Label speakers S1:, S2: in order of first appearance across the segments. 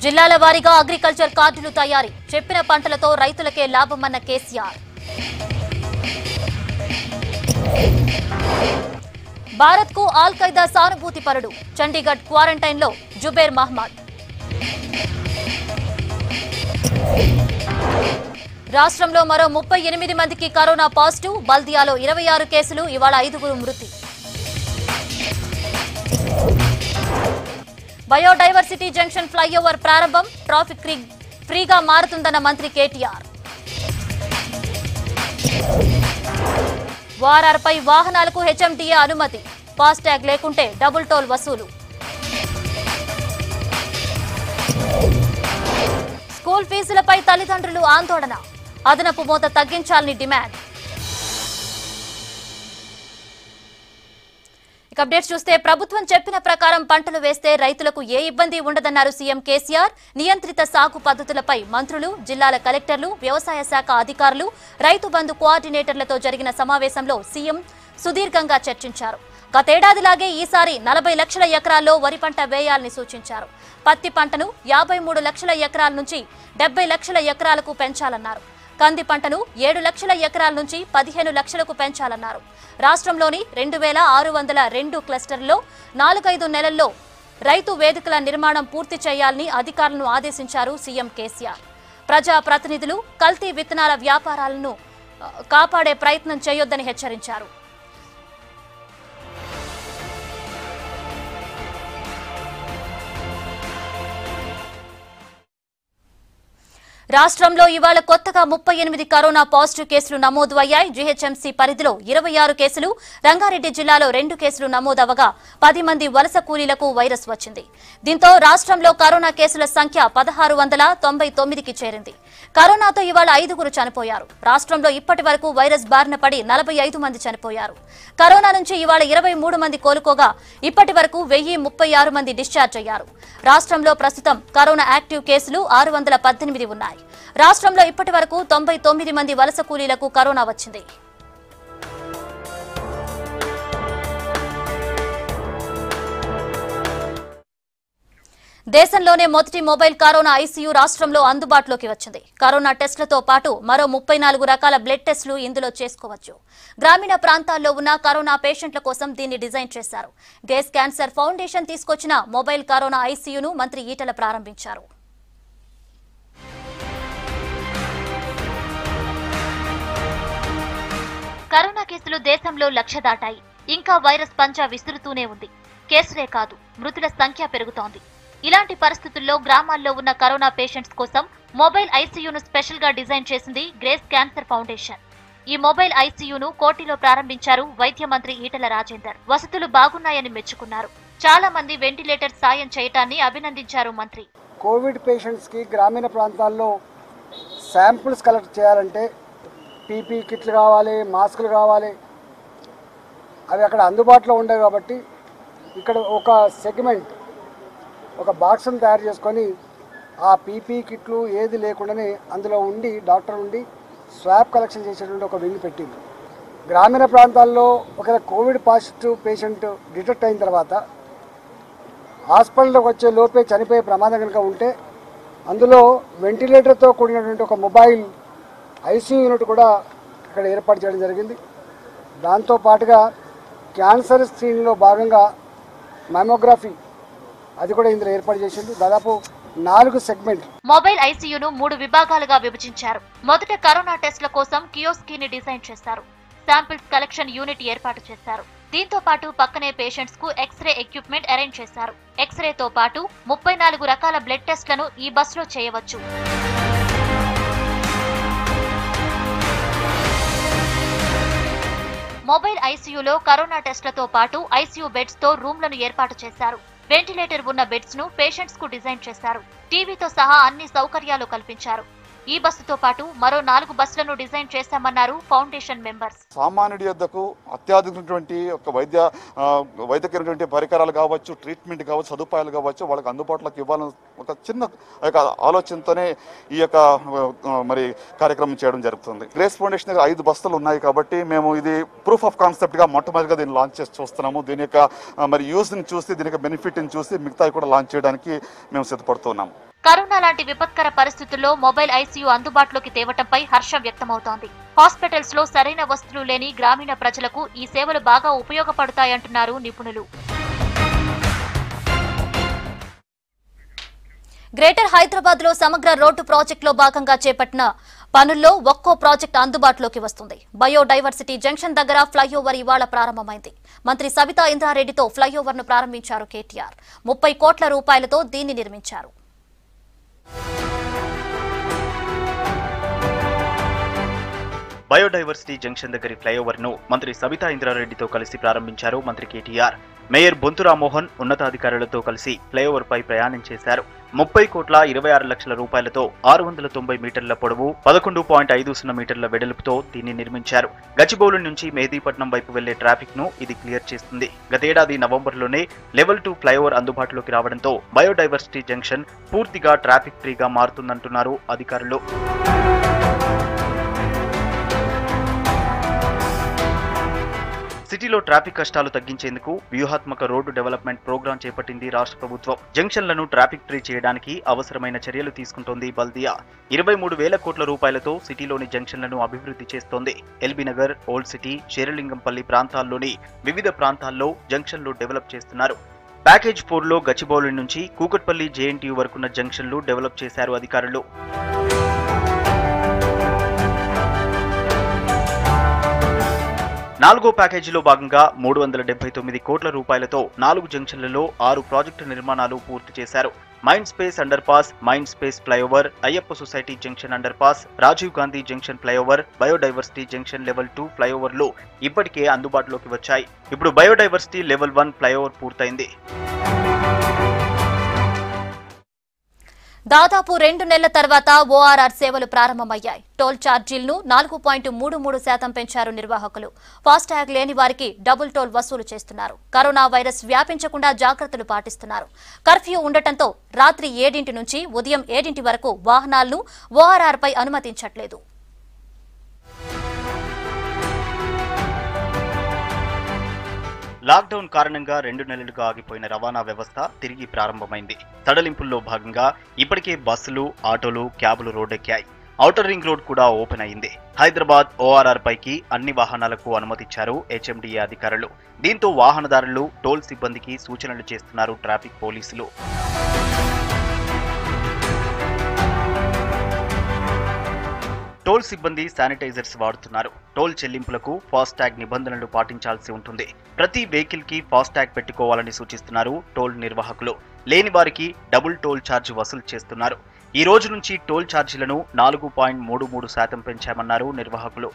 S1: జిల్లాల వారీగా అగ్రికల్చర్ కార్డులు తయారీ చెప్పిన పంటలతో రైతులకే లాభమన్న కేసీఆర్ భారత్ కు ఆల్ ఖైదా సానుభూతి పరుడు చండీగఢ్ క్వారంటైన్ లో జుబేర్ మహ్మద్ రాష్ట్రంలో మరో ముప్పై ఎనిమిది మందికి కరోనా పాజిటివ్ బల్దియాలో ఇరవై ఆరు కేసులు ఇవాళ ఐదుగురు మృతి బయోడైవర్సిటీ జంక్షన్ ఫ్లైఓవర్ ప్రారంభం ట్రాఫిక్ ఫ్రీ ఫ్రీగా మారుతుందన్న మంత్రి కేటీఆర్ వారార్పై వాహనాలకు హెచ్ఎండిఏ అనుమతి ఫాస్టాగ్ లేకుంటే డబుల్ టోల్ వసూలు స్కూల్ ఫీజులపై తల్లిదండ్రులు ఆందోళన అదనపు మోత తగ్గించాలని డిమాండ్ ఇక అప్డేట్స్ చూస్తే ప్రభుత్వం చెప్పిన ప్రకారం పంటలు వేస్తే రైతులకు ఏ ఇబ్బంది ఉండదన్నారు సీఎం కేసీఆర్ నియంత్రిత సాగు పద్ధతులపై మంత్రులు జిల్లాల కలెక్టర్లు వ్యవసాయ శాఖ అధికారులు రైతు బంధు కోఆర్డినేటర్లతో జరిగిన సమావేశంలో సీఎం సుదీర్ఘంగా చర్చించారు గతేడాదిలాగే ఈసారి నలభై లక్షల ఎకరాల్లో వరి పంట వేయాలని సూచించారు పత్తి పంటను యాభై మూడు లక్షల ఎకరాల నుంచి డెబ్బై లక్షల ఎకరాలకు పెంచాలన్నారు కంది పంటను ఏడు లక్షల ఎకరాల నుంచి పదిహేను లక్షలకు పెంచాలన్నారు రాష్ట్రంలోని రెండు వేల ఆరు వందల రెండు క్లస్టర్లలో నాలుగైదు నెలల్లో రైతు వేదికల నిర్మాణం పూర్తి చేయాలని అధికారులను ఆదేశించారు సీఎం కేసీఆర్ ప్రజా ప్రతినిధులు కల్తీ విత్తనాల వ్యాపారాలను ఆ, కాపాడే ప్రయత్నం చేయొద్దని హెచ్చరించారు రాష్ట్రంలో ఇవాళ కొత్తగా ముప్పై ఎనిమిది కరోనా పాజిటివ్ కేసులు నమోదు అయ్యాయి జీహెచ్ఎంసీ పరిధిలో ఇరవై ఆరు కేసులు రంగారెడ్డి జిల్లాలో రెండు కేసులు నమోదవగా పది మంది వలస కూలీలకు వైరస్ వచ్చింది దీంతో రాష్ట్రంలో కరోనా కేసుల సంఖ్య పదహారు వందల తొంభై తొమ్మిదికి చేరింది కరోనాతో ఇవాళ ఐదుగురు చనిపోయారు రాష్ట్రంలో ఇప్పటి వరకు వైరస్ బారిన పడి నలభై ఐదు మంది చనిపోయారు కరోనా నుంచి ఇవాళ ఇరవై మూడు మంది కోలుకోగా ఇప్పటి వరకు వెయ్యి ముప్పై ఆరు మంది డిశ్చార్జ్ అయ్యారు రాష్ట్రంలో ప్రస్తుతం కరోనా యాక్టివ్ కేసులు ఆరు వందల పద్దెనిమిది ఉన్నాయి రాష్ట్రంలో ఇప్పటి వరకు తొంభై తొమ్మిది మంది వలస కూలీలకు కరోనా వచ్చింది దేశంలోనే మొదటి మొబైల్ కరోనా ఐసీయూ రాష్ట్రంలో అందుబాటులోకి వచ్చింది కరోనా టెస్టులతో పాటు మరో ముప్పై నాలుగు రకాల బ్లడ్ టెస్టులు ఇందులో చేసుకోవచ్చు గ్రామీణ ప్రాంతాల్లో ఉన్న కరోనా పేషెంట్ల కోసం దీన్ని డిజైన్ చేశారు గేస్ క్యాన్సర్ ఫౌండేషన్ తీసుకొచ్చిన మొబైల్ కరోనా ఐసీయూను మంత్రి ఈటల ప్రారంభించారు కరోనా కేసులు దేశంలో లక్ష దాటాయి ఇంకా వైరస్ పంజా విసురుతూనే ఉంది కేసులే కాదు మృతుల సంఖ్య పెరుగుతోంది ఇలాంటి పరిస్థితుల్లో గ్రామాల్లో ఉన్న కరోనా పేషెంట్స్ కోసం మొబైల్ ఐసీయూను స్పెషల్ గా డిజైన్ చేసింది గ్రేస్ క్యాన్సర్ ఫౌండేషన్ ఈ మొబైల్ ఐసీయూను కోటిలో ప్రారంభించారు వైద్య మంత్రి ఈటల రాజేందర్ వసతులు బాగున్నాయని మెచ్చుకున్నారు చాలా మంది వెంటిలేటర్ సాయం చేయటాన్ని అభినందించారు మంత్రి
S2: కోవిడ్ పేషెంట్స్కి గ్రామీణ ప్రాంతాల్లో శాంపుల్స్ కలెక్ట్ చేయాలంటే పీపీ కిట్లు కావాలి మాస్కులు కావాలి అవి అక్కడ అందుబాటులో ఉండవు కాబట్టి ఇక్కడ ఒక సెగ్మెంట్ ఒక బాక్స్ను తయారు చేసుకొని ఆ పీపీ కిట్లు ఏది లేకుండానే అందులో ఉండి డాక్టర్ ఉండి స్వాబ్ కలెక్షన్ చేసేటువంటి ఒక వింగ్ పెట్టింది గ్రామీణ ప్రాంతాల్లో ఒకవేళ కోవిడ్ పాజిటివ్ పేషెంట్ డిటెక్ట్ అయిన తర్వాత హాస్పిటల్కి వచ్చే లోపే చనిపోయే ప్రమాదం కనుక ఉంటే అందులో వెంటిలేటర్తో కూడినటువంటి ఒక మొబైల్ ఐసీయూ యూనిట్ కూడా ఇక్కడ ఏర్పాటు చేయడం జరిగింది దాంతో పాటుగా క్యాన్సర్ స్క్రీన్లో భాగంగా మైమోగ్రఫీ అది కూడా ఇందులో ఏర్పాటు చేసింది దాదాపు నాలుగు సెగ్మెంట్
S1: మొబైల్ ఐసీయూను మూడు విభాగాలుగా విభజించారు మొదట కరోనా టెస్ట్ల కోసం కియోస్కీ ని డిజైన్ చేశారు శాంపిల్స్ కలెక్షన్ యూనిట్ ఏర్పాటు చేశారు దీంతో పాటు పక్కనే పేషెంట్స్ కు ఎక్స్రే ఎక్విప్మెంట్ అరేంజ్ చేశారు ఎక్స్రేతో పాటు ముప్పై నాలుగు రకాల బ్లడ్ టెస్ట్లను ఈ బస్సులో చేయవచ్చు మొబైల్ ఐసీయూలో కరోనా టెస్ట్లతో పాటు ఐసీయూ బెడ్స్ తో రూమ్లను ఏర్పాటు చేశారు వెంటిలేటర్ ఉన్న బెడ్స్ ను పేషెంట్స్ కు డిజైన్ చేశారు టీవీతో సహా అన్ని సౌకర్యాలు కల్పించారు ఈ బస్సుతో పాటు మరో నాలుగు బస్సులను డిజైన్ చేశామన్నారు ఫౌండేషన్ మెంబర్స్
S3: సామాన్యుడి యొద్దకు అత్యాధునికటువంటి ఒక వైద్య ఆ, వైద్యకరమైనటువంటి పరికరాలు కావచ్చు ట్రీట్మెంట్ కావచ్చు సదుపాయాలు కావచ్చు వాళ్ళకి అందుబాటులోకి ఇవ్వాలని ఒక చిన్న ఒక ఆలోచనతోనే ఈ యొక్క ఆ, మరి కార్యక్రమం చేయడం జరుగుతుంది గ్రేస్ ఫౌండేషన్ దగ్గర ఐదు బస్తలు ఉన్నాయి కాబట్టి మేము ఇది ప్రూఫ్ ఆఫ్ కాన్సెప్ట్గా మొట్టమొదటిగా దీన్ని లాంచ్ చేసి చూస్తున్నాము దీని యొక్క ఆ, మరి యూస్ని చూసి దీని యొక్క బెనిఫిట్ని చూసి మిగతావి కూడా లాంచ్ చేయడానికి మేము సిద్ధపడుతున్నాము
S1: కరోనా లాంటి విపత్కర పరిస్థితుల్లో మొబైల్ ఐసీయూ అందుబాటులోకి తేవటంపై హర్షం వ్యక్తమవుతోంది హాస్పిటల్స్ లో సరైన వసతులు లేని గ్రామీణ ప్రజలకు ఈ సేవలు బాగా ఉపయోగపడతాయంటున్నారు నిపుణులు గ్రేటర్ హైదరాబాద్ లో సమగ్ర రోడ్డు ప్రాజెక్టులో భాగంగా చేపట్టిన పనుల్లో ఒక్కో ప్రాజెక్టు అందుబాటులోకి వస్తుంది బయోడైవర్సిటీ జంక్షన్ దగ్గర ఫ్లైఓవర్ ఇవాళ ప్రారంభమైంది మంత్రి సబితా ఇంద్రారెడ్డితో ఫ్లైఓవర్ ను ప్రారంభించారు కేటీఆర్ ముప్పై కోట్ల రూపాయలతో దీన్ని నిర్మించారు
S4: బయోడైవర్సిటీ జంక్షన్ దగ్గరి ఫ్లైఓవర్ ను మంత్రి సబితా ఇంద్రారెడ్డితో కలిసి ప్రారంభించారు మంత్రి కేటీఆర్ మేయర్ బొంతు రామ్మోహన్ ఉన్నతాధికారులతో కలిసి ఫ్లైఓవర్ పై ప్రయాణం చేశారు ముప్పై కోట్ల ఇరవై ఆరు లక్షల రూపాయలతో ఆరు వందల తొంభై మీటర్ల పొడవు పదకొండు పాయింట్ ఐదు సున్నా మీటర్ల వెడల్పుతో దీన్ని నిర్మించారు గచ్చిబౌలి నుంచి మెహదీపట్నం వైపు వెళ్లే ట్రాఫిక్ ను ఇది క్లియర్ చేస్తుంది గతేడాది నవంబర్లోనే లెవెల్ టూ ఫ్లైఓవర్ అందుబాటులోకి రావడంతో బయోడైవర్సిటీ జంక్షన్ పూర్తిగా ట్రాఫిక్ ఫ్రీగా మారుతుందంటున్నారు అధికారులు సిటీలో ట్రాఫిక్ కష్టాలు తగ్గించేందుకు వ్యూహాత్మక రోడ్డు డెవలప్మెంట్ ప్రోగ్రాం చేపట్టింది రాష్ట్ర ప్రభుత్వం జంక్షన్లను ట్రాఫిక్ ఫ్రీ చేయడానికి అవసరమైన చర్యలు తీసుకుంటోంది బల్దియా ఇరవై మూడు వేల కోట్ల రూపాయలతో సిటీలోని జంక్షన్లను అభివృద్ధి చేస్తోంది LB Nagar old city Serilingampally ప్రాంతాల్లోని వివిధ ప్రాంతాల్లో జంక్షన్లు డెవలప్ చేస్తున్నారు ప్యాకేజ్ ఫోర్ లో గచ్చిబౌలి నుంచి కూకట్పల్లి జేఎన్టీయూ వరకున్న జంక్షన్లు డెవలప్ చేశారు అధికారులు నాలుగో ప్యాకేజీలో భాగంగా మూడు వందల డెబ్బై తొమ్మిది కోట్ల రూపాయలతో నాలుగు జంక్షన్లలో ఆరు ప్రాజెక్టు నిర్మాణాలు పూర్తి చేశారు mind space underpass mind space flyover Ayyappa society junction underpass Rajiv Gandhi junction flyover biodiversity junction level two ఫ్లైఓవర్లు ఇప్పటికే అందుబాటులోకి వచ్చాయి ఇప్పుడు బయోడైవర్సిటీ లెవెల్ వన్ ఫ్లైఓవర్ పూర్తయింది
S1: దాదాపు రెండు నెలల తర్వాత ఓఆర్ఆర్ సేవలు ప్రారంభమయ్యాయి టోల్ ఛార్జీలను నాలుగు పాయింట్ మూడు మూడు శాతం పెంచారు నిర్వాహకులు ఫాస్టాగ్ లేని వారికి డబుల్ టోల్ వసూలు చేస్తున్నారు కరోనా వైరస్ వ్యాపించకుండా జాగ్రత్తలు పాటిస్తున్నారు కర్ఫ్యూ ఉండటంతో రాత్రి ఏడింటి నుంచి ఉదయం ఏడింటి వరకు వాహనాలను ఓఆర్ఆర్ పై అనుమతించట్లేదు
S4: లాక్డౌన్ కారణంగా రెండు నెలలుగా ఆగిపోయిన రవాణా వ్యవస్థ తిరిగి ప్రారంభమైంది సడలింపుల్లో భాగంగా ఇప్పటికే బస్సులు ఆటోలు క్యాబులు రోడ్డెక్కాయి ఔటర్ రింగ్ రోడ్ కూడా ఓపెన్ అయింది హైదరాబాద్ ఓఆర్ఆర్ పైకి అన్ని వాహనాలకు అనుమతిచ్చారు హెచ్ఎండిఏ అధికారులు దీంతో వాహనదారులు టోల్ సిబ్బందికి సూచనలు చేస్తున్నారు ట్రాఫిక్ పోలీసులు టోల్ సిబ్బంది శానిటైజర్స్ వాడుతున్నారు టోల్ చెల్లింపులకు ఫాస్టాగ్ నిబంధనలు పాటించాల్సి ఉంటుంది ప్రతి వెహికల్ కి ఫాస్టాగ్ పెట్టుకోవాలని సూచిస్తున్నారు టోల్ నిర్వాహకులు లేని వారికి డబుల్ టోల్ ఛార్జ్ వసూలు చేస్తున్నారు ఈ రోజు నుంచి టోల్ ఛార్జీలను నాలుగు పాయింట్ మూడు మూడు శాతం పెంచామన్నారు నిర్వాహకులు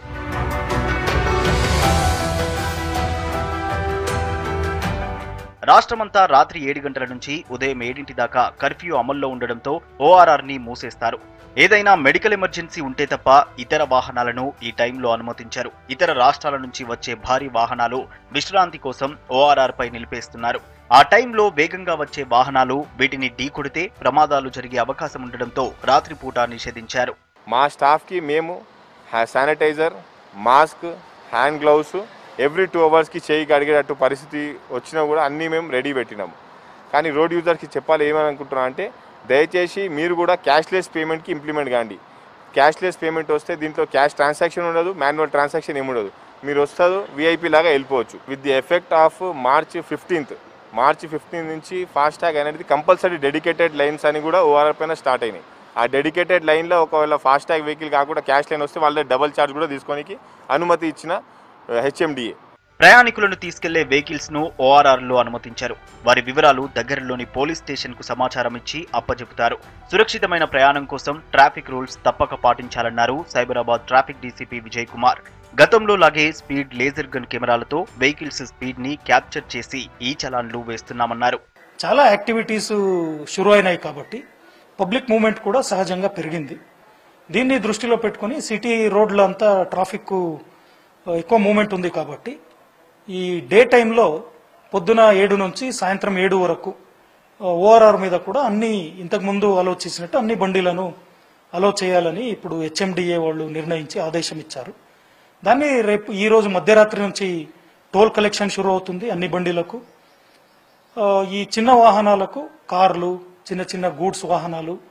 S4: రాష్ట్రమంతా రాత్రి ఏడు గంటల నుంచి ఉదయం ఏడింటి దాకా కర్ఫ్యూ అమల్లో ఉండడంతో ఓఆర్ఆర్ ని మూసేస్తారు ఏదైనా మెడికల్ ఎమర్జెన్సీ ఉంటే తప్ప ఇతర వాహనాలను ఈ టైంలో అనుమతించారు ఇతర రాష్ట్రాల నుంచి వచ్చే భారీ వాహనాలు విశ్రాంతి కోసం ఓఆర్ఆర్ పై నిలిపేస్తున్నారు ఆ టైంలో వేగంగా వచ్చే వాహనాలు వీటిని ఢీకొడితే ప్రమాదాలు జరిగే అవకాశం ఉండడంతో రాత్రిపూట నిషేధించారు
S5: మా స్టాఫ్కి మేము హ్యా- sanitiser mask hand gloves every two అవర్స్కి చేయి కడిగేటట్టు పరిస్థితి వచ్చినా కూడా అన్నీ మేము రెడీ పెట్టినాము కానీ రోడ్ యూజర్కి చెప్పాలి ఏమని అనుకుంటున్నా అంటే దయచేసి మీరు కూడా క్యాష్లెస్ పేమెంట్కి ఇంప్లిమెంట్ కాండి క్యాష్లెస్ పేమెంట్ వస్తే దీంట్లో క్యాష్ ట్రాన్సాక్షన్ ఉండదు మాన్యువల్ ట్రాన్సాక్షన్ ఏమి ఉండదు మీరు వస్తారు విఐపి లాగా వెళ్ళిపోవచ్చు with the effect of March fifteenth మార్చి ఫిఫ్టీన్త్ నుంచి ఫాస్టాగ్ అనేది కంపల్సరీ డెడికేటెడ్ లైన్స్ అని కూడా ఓఆర్ఆర్ పైన స్టార్ట్ అయినాయి ఆ డెడికేటెడ్ లైన్లో ఒకవేళ ఫాస్టాగ్ వెహికల్ కాకుండా క్యాష్ లైన్ వస్తే వాళ్ళ డబల్ ఛార్జ్ కూడా తీసుకోనికి అనుమతి ఇచ్చిన హెచ్ఎండిఏ
S4: ప్రయాణికులను తీసుకెళ్లే వెహికల్స్ ను ఓఆర్ఆర్ లో అనుమతించారు వారి వివరాలు దగ్గరలోని పోలీస్ స్టేషన్ కు సమాచారం ఇచ్చి అప్పజెపుతారు సురక్షితమైన ప్రయాణం కోసం ట్రాఫిక్ రూల్స్ తప్పక పాటించాలన్నారు సైబరాబాద్ ట్రాఫిక్ డీసీపీ విజయ్ కుమార్ గతంలో లాగే స్పీడ్ లేజర్ గన్ కెమెరాలతో వెహికల్స్ స్పీడ్ ని క్యాప్చర్ చేసి ఈ చలాన్లు వేస్తున్నామన్నారు
S6: చాలా యాక్టివిటీస్ షురు అయినాయి కాబట్టి పబ్లిక్ మూవ్మెంట్ కూడా సహజంగా పెరిగింది దీన్ని దృష్టిలో పెట్టుకుని సిటీ రోడ్లో అంతా ట్రాఫిక్ ఎక్కువ మూవ్మెంట్ ఉంది కాబట్టి ఈ డే టైంలో పొద్దున ఏడు నుంచి సాయంత్రం ఏడు వరకు ఓఆర్ఆర్ మీద కూడా అన్ని ఇంతకుముందు అలో చేసినట్టు అన్ని బండిలను అలో చేయాలని ఇప్పుడు హెచ్ఎండిఏ వాళ్ళు నిర్ణయించి ఆదేశం ఇచ్చారు దాన్ని రేపు ఈ రోజు మధ్యరాత్రి నుంచి టోల్ కలెక్షన్ షురు అవుతుంది అన్ని బండిలకు ఆ, ఈ చిన్న వాహనాలకు కార్లు చిన్న చిన్న గూడ్స్ వాహనాలు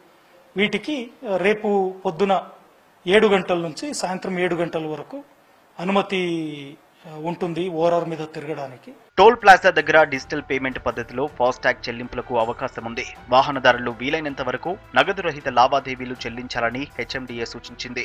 S6: వీటికి ఆ, రేపు పొద్దున ఏడు గంటల నుంచి సాయంత్రం ఏడు గంటల వరకు అనుమతి ఆ, ఉంటుంది ఓఆర్ఆర్ మీద తిరగడానికి
S4: టోల్ ప్లాజా దగ్గర డిజిటల్ పేమెంట్ పద్ధతిలో ఫాస్టాగ్ చెల్లింపులకు అవకాశం ఉంది వాహనదారులు వీలైనంత వరకు నగదు రహిత లావాదేవీలు చెల్లించాలని హెచ్ఎండిఏ సూచించింది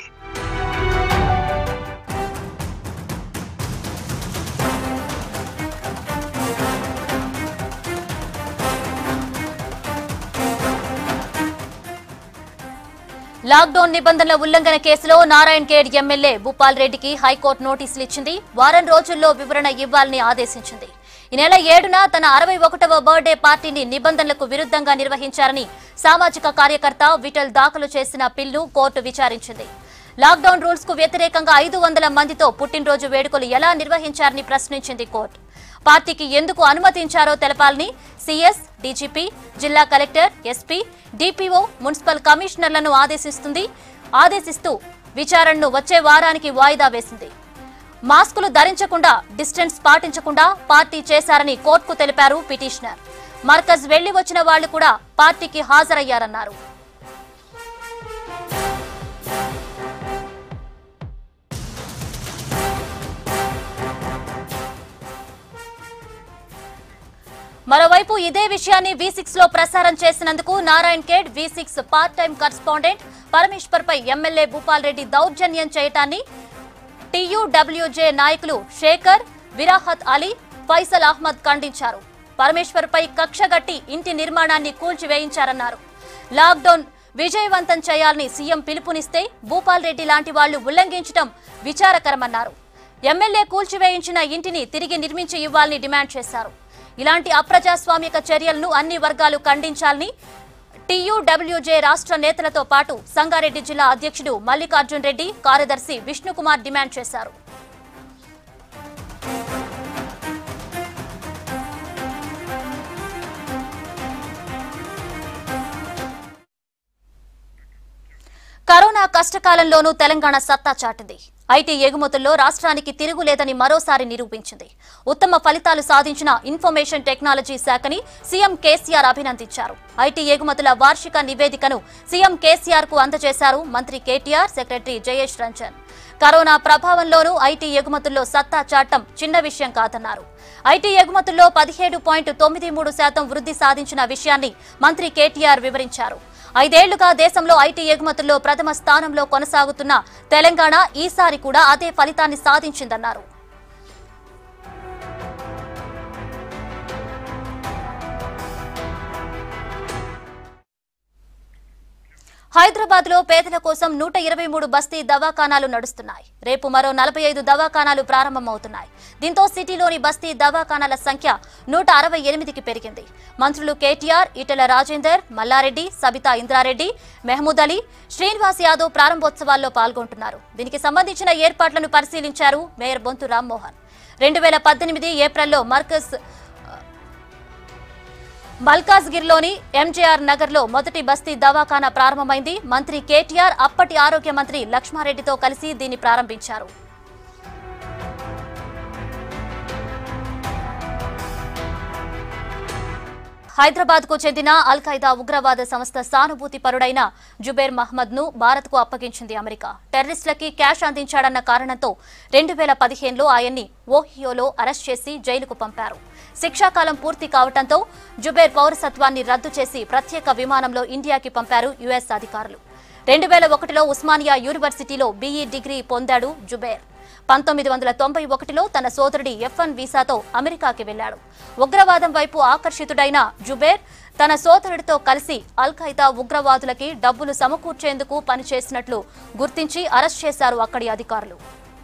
S1: లాక్డౌన్ నిబంధనల ఉల్లంఘన కేసులో నారాయణ్ ఖేడ్ ఎమ్మెల్యే భూపాల్ రెడ్డికి హైకోర్టు నోటీసులు ఇచ్చింది వారం రోజుల్లో వివరణ ఇవ్వాలని ఆదేశించింది ఈ నెల ఏడున తన అరవై ఒకటవ బర్త్డే పార్టీని నిబంధనలకు విరుద్ధంగా నిర్వహించారని సామాజిక కార్యకర్త విఠల్ దాఖలు చేసిన పిల్ను కోర్టు విచారించింది లాక్డౌన్ రూల్స్ కు వ్యతిరేకంగా ఐదు వందల మందితో పుట్టినరోజు వేడుకలు ఎలా నిర్వహించారని ప్రశ్నించింది కోర్టు పార్టీకి ఎందుకు అనుమతించారో తెలపాలని సీఎస్ డీజీపీ జిల్లా కలెక్టర్ ఎస్పీ డిపిఓ మున్సిపల్ కమిషనర్లను ఆదేశిస్తుంది ఆదేశిస్తూ విచారణను వచ్చే వారానికి వాయిదా వేసింది మాస్కులు ధరించకుండా డిస్టెన్స్ పాటించకుండా పార్టీ చేశారని కోర్టుకు తెలిపారు పిటిషనర్ మర్కజ్ వెళ్లి వచ్చిన వాళ్లు కూడా పార్టీకి హాజరయ్యారన్నారు మరోవైపు ఇదే విషయాన్ని వి సిక్స్ లో ప్రసారం చేసినందుకు Narayan Khed V six part time correspondent Parameshwar పై ఎమ్మెల్యే భూపాల్ రెడ్డి దౌర్జన్యం చేయటాన్ని టీయూడబ్ల్యూజే నాయకులు శేఖర్ విరాహత్ అలీ ఫైసల్ అహ్మద్ ఖండించారు పరమేశ్వర్ పై కక్షగట్టి ఇంటి నిర్మాణాన్ని కూల్చివేయించారన్నారు లాక్డౌన్ విజయవంతం చేయాలని సీఎం పిలుపునిస్తే భూపాల్ రెడ్డి లాంటి వాళ్లు ఉల్లంఘించడం విచారకరమన్నారు ఎమ్మెల్యే కూల్చివేయించిన ఇంటిని తిరిగి నిర్మించి ఇవ్వాలని డిమాండ్ చేశారు ఇలాంటి అప్రజాస్వామిక చర్యలను అన్ని వర్గాలు ఖండించాలని టీయూడబ్ల్యూజే రాష్ట్ర నేతలతో పాటు సంగారెడ్డి జిల్లా అధ్యక్షుడు మల్లికార్జున్ రెడ్డి కార్యదర్శి విష్ణుకుమార్ డిమాండ్ చేశారు కరోనా కష్టకాలంలోనూ తెలంగాణ సత్తా చాటింది ఐటీ ఎగుమతుల్లో రాష్ట్రానికి తిరుగులేదని మరోసారి నిరూపించింది ఉత్తమ ఫలితాలు సాధించిన ఇన్ఫర్మేషన్ టెక్నాలజీ శాఖని సీఎం కేసీఆర్ అభినందించారు ఐటీ ఎగుమతుల వార్షిక నివేదికను సీఎం కేసీఆర్ కు అందజేశారు మంత్రి కేటీఆర్ సెక్రటరీ జయేష్ రంజన్ కరోనా ప్రభావంలోనూ ఐటీ ఎగుమతుల్లో సత్తా చాటం చిన్న విషయం కాదన్నారు ఐటీ ఎగుమతుల్లో పదిహేడు పాయింట్ తొమ్మిది మూడు శాతం వృద్ధి సాధించిన విషయాన్ని మంత్రి కేటీఆర్ వివరించారు ఐదేళ్లుగా దేశంలో ఐటీ ఎగుమతుల్లో ప్రథమ స్థానంలో కొనసాగుతున్న తెలంగాణ ఈసారి కూడా అదే ఫలితాన్ని సాధించిందన్నారు హైదరాబాద్ లో పేదల కోసం నూట ఇరవై మూడు బస్తీ దవాఖానాలు నడుస్తున్నాయి రేపు మరో నలభై ఐదు దవాఖానాలు ప్రారంభమవుతున్నాయి దీంతో సిటీలోని బస్తీ దవాఖానాల సంఖ్య నూట అరవై ఎనిమిదికి పెరిగింది మంత్రులు కేటీఆర్ ఈటెల రాజేందర్ మల్లారెడ్డి సబితా ఇంద్రారెడ్డి మెహమూద్ అలీ శ్రీనివాస్ యాదవ్ ప్రారంభోత్సవాల్లో పాల్గొంటున్నారు దీనికి సంబంధించిన ఏర్పాట్లను పరిశీలించారు మేయర్ బొంతు రామ్మోహన్ రెండు వేల పద్దెనిమిది ఏప్రిల్లో మర్కజ్ మల్కాజ్గిరిలోని ఎంజేఆర్ నగర్ లో మొదటి బస్తీ దవాఖానా ప్రారంభమైంది మంత్రి కేటీఆర్ అప్పటి ఆరోగ్య మంత్రి లక్ష్మారెడ్డితో కలిసి దీన్ని ప్రారంభించారు హైదరాబాద్ కు చెందిన అల్ ఖైదా ఉగ్రవాద సంస్థ సానుభూతి పరుడైన జుబేర్ మహ్మద్ ను భారత్ కు అప్పగించింది అమెరికా టెర్రరిస్టులకి క్యాష్ అందించాడన్న కారణంతో రెండు వేల పదిహేనులో ఆయన్ని ఓహియోలో అరెస్ట్ చేసి జైలుకు పంపారు శిక్షాకాలం పూర్తి కావడంతో జుబేర్ పౌరసత్వాన్ని రద్దు చేసి ప్రత్యేక విమానంలో ఇండియాకి పంపారు యుఎస్ అధికారులు రెండు వేల ఒకటిలో ఉస్మానియా యూనివర్సిటీలో బీఈ డిగ్రీ పొందాడు జుబేర్ పంతొమ్మిది వందల తొంభై ఒకటిలో తన సోదరుడి ఎఫ్ వన్ వీసాతో అమెరికాకి వెళ్లాడు ఉగ్రవాదం వైపు ఆకర్షితుడైన జుబేర్ తన సోదరుడితో కలిసి అల్ ఖైదా ఉగ్రవాదులకి డబ్బులు సమకూర్చేందుకు పనిచేసినట్లు గుర్తించి అరెస్ట్ చేశారు అక్కడి అధికారులు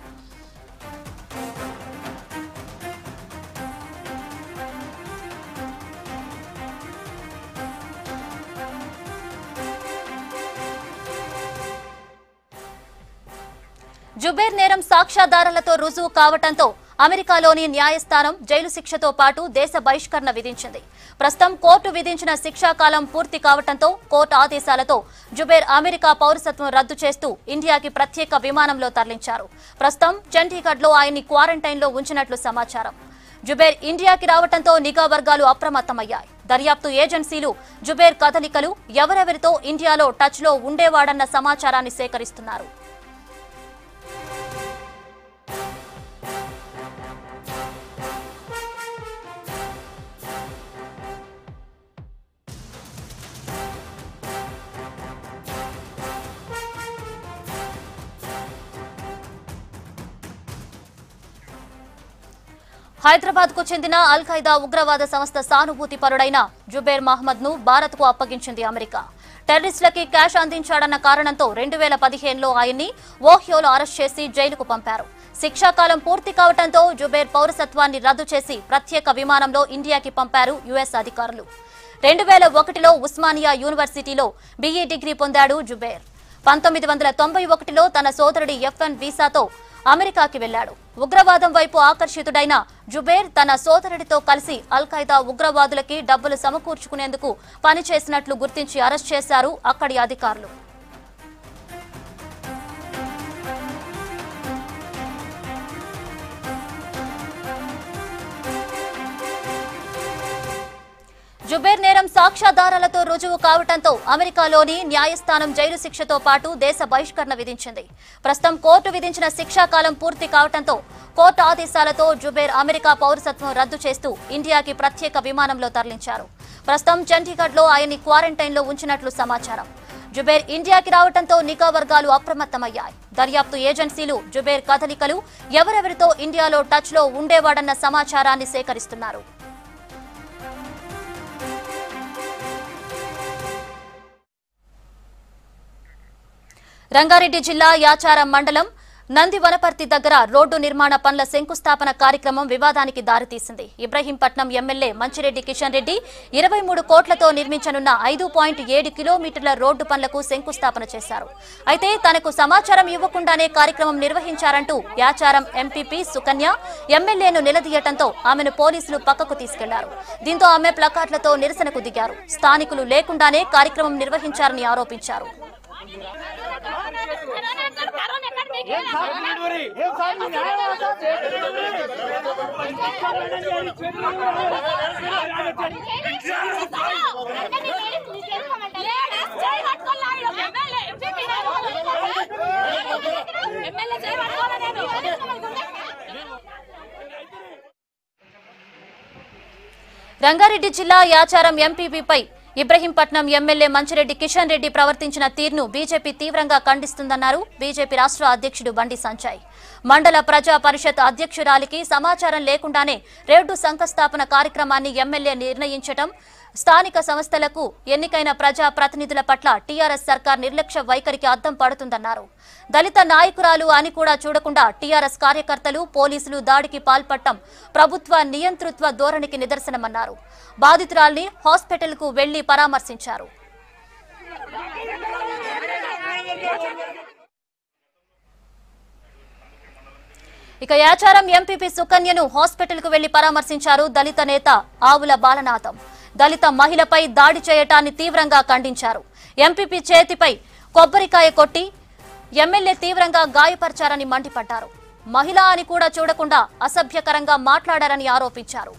S1: జుబేర్ నేరం సాక్ష్యాధారాలతో రుజువు కావటంతో అమెరికాలోని న్యాయస్థానం జైలు శిక్షతో పాటు దేశ బహిష్కరణ విధించింది ప్రస్తుతం కోర్టు విధించిన శిక్షాకాలం పూర్తి కావటంతో కోర్టు ఆదేశాలతో జుబేర్ అమెరికా పౌరసత్వం రద్దు చేస్తూ ఇండియాకి ప్రత్యేక విమానంలో తరలించారు ప్రస్తుతం చండీగఢ్ లో ఆయన్ని క్వారంటైన్ లో ఉంచినట్లు సమాచారం జుబేర్ ఇండియాకి రావటంతో నిఘా వర్గాలు అప్రమత్తమయ్యాయి దర్యాప్తు ఏజెన్సీలు జుబేర్ కదలికలు ఎవరెవరితో ఇండియాలో టచ్లో ఉండేవాడన్న సమాచారాన్ని సేకరిస్తున్నారు హైదరాబాద్ కు చెందిన అల్ ఖైదా ఉగ్రవాద సంస్థ సానుభూతి పరుడైన జుబేర్ మహమ్మద్ ను భారత్ కు అప్పగించింది అమెరికా టెర్రరిస్టులకి క్యాష్ అందించాడన్న కారణంతో రెండు వేల పదిహేనులో ఆయన్ని ఓహియోలో అరెస్ట్ చేసి జైలుకు పంపారు శిక్షాకాలం పూర్తి కావడంతో జుబేర్ పౌరసత్వాన్ని రద్దు చేసి ప్రత్యేక విమానంలో ఇండియాకి పంపారు యుఎస్ అధికారులు రెండు వేల ఒకటిలో ఉస్మానియా యూనివర్సిటీలో బీఈ డిగ్రీ పొందాడు జుబేర్ పంతొమ్మిది వందల తొంభై ఒకటిలో తన సోదరుడి ఎఫ్ఎన్ వీసాతో అమెరికాకి వెళ్లాడు ఉగ్రవాదం వైపు ఆకర్షితుడైన జుబేర్ తన సోదరుడితో కలిసి అల్ ఖైదా ఉగ్రవాదులకి డబ్బులు సమకూర్చుకునేందుకు పనిచేసినట్లు గుర్తించి అరెస్ట్ చేశారు అక్కడి అధికారులు జుబేర్ నేరం సాక్ష్యాధారాలతో రుజువు కావడంతో అమెరికాలోని న్యాయస్థానం జైలు శిక్షతో పాటు దేశ బహిష్కరణ విధించింది ప్రస్తుతం కోర్టు విధించిన శిక్షాకాలం పూర్తి కావడంతో కోర్టు ఆదేశాలతో జుబేర్ అమెరికా పౌరసత్వం రద్దు చేస్తూ ఇండియాకి ప్రత్యేక విమానంలో తరలించారు ప్రస్తుతం చండీగఢ్ లో ఆయన్ని క్వారంటైన్ లో ఉంచినట్లు సమాచారం జుబేర్ ఇండియాకి రావడంతో నిఘా వర్గాలు అప్రమత్తమయ్యాయి దర్యాప్తు ఏజెన్సీలు జుబేర్ కదలికలు ఎవరెవరితో ఇండియాలో టచ్ లో ఉండేవాడన్న సమాచారాన్ని సేకరిస్తున్నారు రంగారెడ్డి జిల్లా యాచారం మండలం నంది వనపర్తి దగ్గర రోడ్డు నిర్మాణ పనుల శంకుస్థాపన కార్యక్రమం వివాదానికి దారితీసింది ఇబ్రహీంపట్నం ఎమ్మెల్యే మంచిరెడ్డి కిషన్ రెడ్డి ఇరవై మూడు కోట్లతో నిర్మించనున్న ఐదు పాయింట్ ఏడు కిలోమీటర్ల రోడ్డు పనులకు శంకుస్థాపన చేశారు అయితే తనకు సమాచారం ఇవ్వకుండానే కార్యక్రమం నిర్వహించారంటూ యాచారం ఎంపీపీ సుకన్య ఎమ్మెల్యేను నిలదీయటంతో ఆమెను పోలీసులు పక్కకు తీసుకెళ్లారు దీంతో ఆమె ప్లకార్డులతో నిరసనకు దిగారు స్థానికులు లేకుండానే కార్యక్రమం నిర్వహించారని ఆరోపించారు
S7: ఎమ్మెల్యే చేయబడుకోవాలని
S1: రంగారెడ్డి జిల్లా యాచారం ఎంపీపీపై ఇబ్రహీంపట్నం ఎమ్మెల్యే మంచిరెడ్డి కిషన్ రెడ్డి ప్రవర్తించిన తీరును బీజేపీ తీవ్రంగా ఖండిస్తుందన్నారు బీజేపీ రాష్ట్ర అధ్యక్షుడు బండి సంజయ్ మండల ప్రజా పరిషత్ అధ్యక్షురాలికి సమాచారం లేకుండానే రేటు శంఖస్థాపన కార్యక్రమాన్ని ఎమ్మెల్యే నిర్ణయించటం స్థానిక సంస్థలకు ఎన్నికైన ప్రజా ప్రతినిధుల పట్ల టీఆర్ఎస్ సర్కార్ నిర్లక్ష్య వైఖరికి అద్దం పడుతుందన్నారు దళిత నాయకురాలు అని కూడా చూడకుండా టీఆర్ఎస్ కార్యకర్తలు పోలీసులు దాడికి పాల్పడటం ప్రభుత్వ నియంతృత్వ ధోరణికి నిదర్శనమన్నారు బాధితురాల్ని హాస్పిటల్కు వెళ్లి పరామర్శించారు ఇక యాచారం ఎంపీపీ సుకన్యను హాస్పిటల్కు వెళ్లి పరామర్శించారు దళిత నేత ఆవుల బాలనాథం దళిత మహిళపై దాడి చేయటాన్ని తీవ్రంగా ఖండించారు ఎంపీపీ చేతిపై కొబ్బరికాయ కొట్టి ఎమ్మెల్యే తీవ్రంగా గాయపరిచారని మండిపడ్డారు మహిళ అని కూడా చూడకుండా అసభ్యకరంగా మాట్లాడారని ఆరోపించారు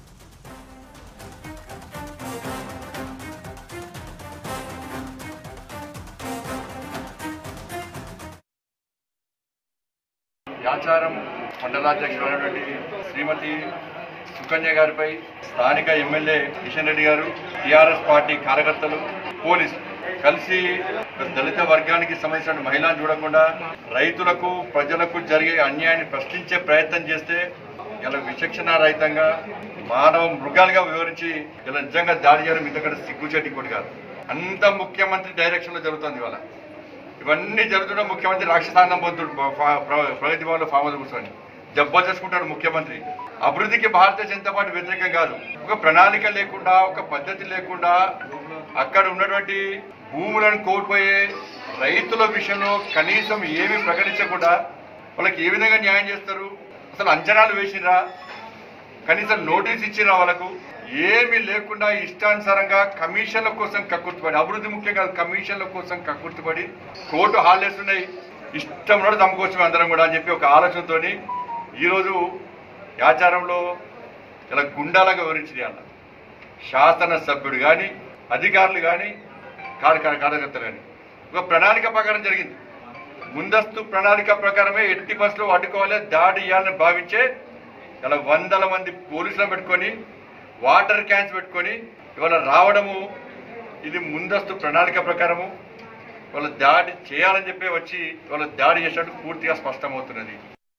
S8: యాచారం మండలాధ్యక్షుడైనటువంటి శ్రీమతి సుకన్య గారిపై స్థానిక ఎమ్మెల్యే కిషన్ రెడ్డి గారు టీఆర్ఎస్ పార్టీ కార్యకర్తలు పోలీసు కలిసి ఒక దళిత వర్గానికి సంబంధించిన మహిళను చూడకుండా రైతులకు ప్రజలకు జరిగే అన్యాయాన్ని ప్రశ్నించే ప్రయత్నం చేస్తే ఇలా విచక్షణ రహితంగా మానవ మృగాలుగా వివరించి ఇలా నిజంగా దాడి చేయడం ఇంతకంటే సిగ్గుచేటి ఇంకోటి కాదు అంత ముఖ్యమంత్రి డైరెక్షన్ లో జరుగుతుంది ఇవాళ ఇవన్నీ జరుగుతున్న ముఖ్యమంత్రి రాక్షసాన్నం పొందుడు ఫా- ప్ర- ప్రగతి భవన్లో ఫామ్ హౌస్ కూర్చొని జబ్బలు చేసుకుంటాడు ముఖ్యమంత్రి అభివృద్ధికి భారతీయ జనతా పార్టీ వ్యతిరేకం కాదు ఒక ప్రణాళిక లేకుండా ఒక పద్ధతి లేకుండా అక్కడ ఉన్నటువంటి భూములను కోల్పోయే రైతుల విషయంలో కనీసం ఏమీ ప్రకటించకుండా వాళ్ళకి ఏ విధంగా న్యాయం చేస్తారు అసలు అంచనాలు వేసిరా కనీసం నోటీస్ ఇచ్చిరా వాళ్ళకు ఏమీ లేకుండా ఇష్టానుసారంగా కమిషన్ల కోసం కక్కుర్తిపడి అభివృద్ధి ముఖ్యం కాదు కమిషన్ల కోసం కక్కుర్తిపడి కోర్టు హాలిడేస్ ఉన్నాయి ఇష్టం కూడా తమకోసం అందరం కూడా అని చెప్పి ఒక ఆలోచనతోని ఈరోజు యాచారంలో ఇలా గుండాలాగా వివరించింది అన్న శాసనసభ్యుడు కానీ అధికారులు కానీ కార్య కార్యకర్తలు కానీ ఒక ప్రణాళిక ప్రకారం జరిగింది ముందస్తు ప్రణాళిక ప్రకారమే ఎట్టి బస్సులో అడ్డుకోవాలి దాడి ఇవ్వాలని భావించే ఇలా వందల మంది పోలీసులను పెట్టుకొని వాటర్ క్యాన్స్ పెట్టుకొని ఇవాళ రావడము ఇది ముందస్తు ప్రణాళిక ప్రకారము వాళ్ళ దాడి చేయాలని చెప్పి వచ్చి వాళ్ళ దాడి చేసినట్టు పూర్తిగా స్పష్టమవుతున్నది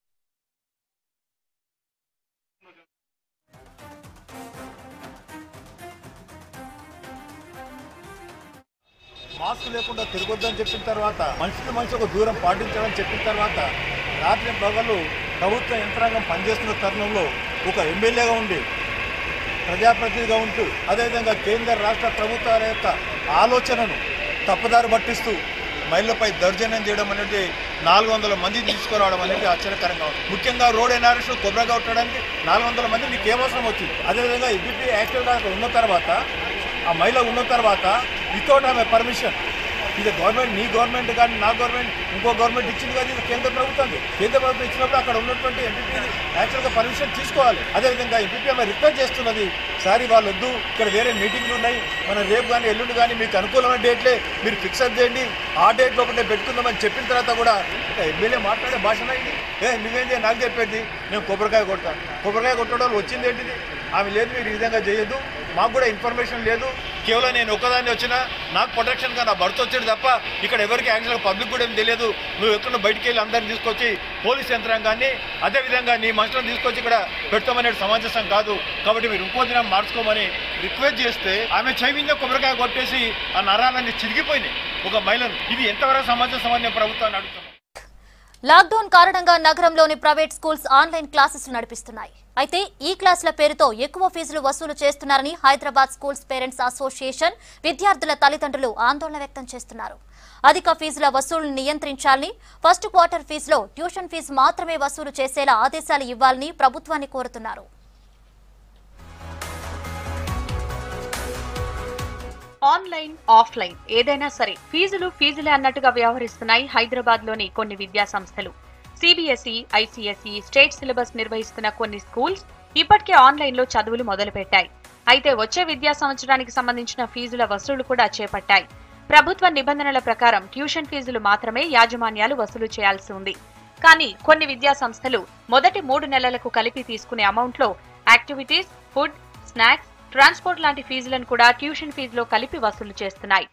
S7: మాస్క్ లేకుండా తిరగొద్దని చెప్పిన తర్వాత మనిషికి మనిషి ఒక దూరం పాటించాలని చెప్పిన తర్వాత రాత్రి పగలు ప్రభుత్వ యంత్రాంగం పనిచేస్తున్న తరుణంలో ఒక ఎమ్మెల్యేగా ఉండి ప్రజాప్రతినిధిగా ఉంటూ అదేవిధంగా కేంద్ర రాష్ట్ర ప్రభుత్వాల యొక్క ఆలోచనను తప్పుదారి పట్టిస్తూ మహిళలపై దౌర్జన్యం చేయడం అనేది నాలుగు వందల మంది తీసుకురావడం అనేది ఆశ్చర్యకరంగా ఉంది ముఖ్యంగా రోడ్ ఎన్ఆర్ఎస్ కొబ్బరిగా కొట్టడానికి నాలుగు వందల మంది నీకు ఏమవసరం వచ్చింది అదేవిధంగా ఈబీపీ యాక్టివ్గా ఉన్న తర్వాత ఆ మహిళ ఉన్న తర్వాత వితౌట్ ఆమె పర్మిషన్ ఇది గవర్నమెంట్ నీ గవర్నమెంట్ కానీ నా గవర్నమెంట్ ఇంకో గవర్నమెంట్ ఇచ్చింది కానీ ఇది కేంద్ర ప్రభుత్వంది కేంద్ర ప్రభుత్వం ఇచ్చినప్పుడు అక్కడ ఉన్నటువంటి ఎంపీపీ యాక్చువల్గా పర్మిషన్ తీసుకోవాలి అదేవిధంగా ఎంపీపీ ఆమె రిక్వెస్ట్ చేస్తున్నది సారీ వాళ్ళు వద్దు ఇక్కడ వేరే మీటింగ్లు ఉన్నాయి మనం రేపు కానీ ఎల్లుండి కానీ మీకు అనుకూలమైన డేట్లే మీరు ఫిక్స్ అప్ చేయండి ఆ డేట్ లోపలే పెట్టుకుందామని చెప్పిన తర్వాత కూడా ఒక ఎమ్మెల్యే మాట్లాడే భాషన ఇది ఏ నువ్వేంది నాకు చెప్పేది నేను కొబ్బరికాయ కొట్టాను కొబ్బరికాయ కొట్టడం వల్ల వచ్చింది ఏంటిది ఆమె లేదు మీరు ఈ విధంగా చేయొద్దు మాకు కూడా ఇన్ఫర్మేషన్ లేదు కేవలం నేను ఒక్కదాన్ని వచ్చినా నాకు ప్రొటెక్షన్గా నా భర్త వచ్చాడు తప్ప ఇక్కడ ఎవరికి యాక్చువల్గా పబ్లిక్ కూడా ఏం తెలియదు నువ్వు ఎక్కడ బయటికి వెళ్ళి అందరిని తీసుకొచ్చి పోలీస్ యంత్రాంగాన్ని అదేవిధంగా నీ మనుషులను తీసుకొచ్చి ఇక్కడ పెడతామనే సమంజసం కాదు కాబట్టి మీరు ఇంకో దినం మార్చుకోమని రిక్వెస్ట్ చేస్తే ఆమె చైవింద కొబ్బరికాయ కొట్టేసి ఆ నరాలన్నీ చిరిగిపోయినాయి ఒక మహిళను ఇది ఎంతవరకు సమంజసం అని నేను ప్రభుత్వాన్ని అడుగుతున్నాను
S1: లాక్డౌన్ కారణంగా నగరంలోని ప్రైవేట్ స్కూల్స్ ఆన్లైన్ క్లాసెస్ నడిపిస్తున్నాయి అయితే ఈ క్లాసుల పేరుతో ఎక్కువ ఫీజులు వసూలు చేస్తున్నారని హైదరాబాద్ స్కూల్స్ పేరెంట్స్ అసోసియేషన్ విద్యార్థుల తల్లిదండ్రులు ఆందోళన వ్యక్తం చేస్తున్నారు అధిక ఫీజుల వసూలును నియంత్రించాలని ఫస్ట్ క్వార్టర్ ఫీజులో ట్యూషన్ ఫీజు మాత్రమే వసూలు చేసేలా ఆదేశాలు ఇవ్వాలని ప్రభుత్వాన్ని కోరుతున్నారు
S9: ఆన్లైన్ ఆఫ్లైన్ ఏదైనా సరే ఫీజులు ఫీజులే అన్నట్టుగా వ్యవహరిస్తున్నాయి హైదరాబాద్ లోని కొన్ని విద్యా సంస్థలు సిబిఎస్ఈ ఐసీఎస్ఈ స్టేట్ సిలబస్ నిర్వహిస్తున్న కొన్ని స్కూల్స్ ఇప్పటికే ఆన్లైన్ లో చదువులు మొదలుపెట్టాయి అయితే వచ్చే విద్యా సంవత్సరానికి సంబంధించిన ఫీజుల వసూలు కూడా చేపట్టాయి ప్రభుత్వ నిబంధనల ప్రకారం ట్యూషన్ ఫీజులు మాత్రమే యాజమాన్యాలు వసూలు చేయాల్సి ఉంది కానీ కొన్ని విద్యా సంస్థలు మొదటి మూడు నెలలకు కలిపి తీసుకునే అమౌంట్లో యాక్టివిటీస్ ఫుడ్ స్నాక్స్ ట్రాన్స్పోర్ట్ లాంటి ఫీజులను కూడా ట్యూషన్ ఫీజులో కలిపి వసూలు చేస్తున్నాయి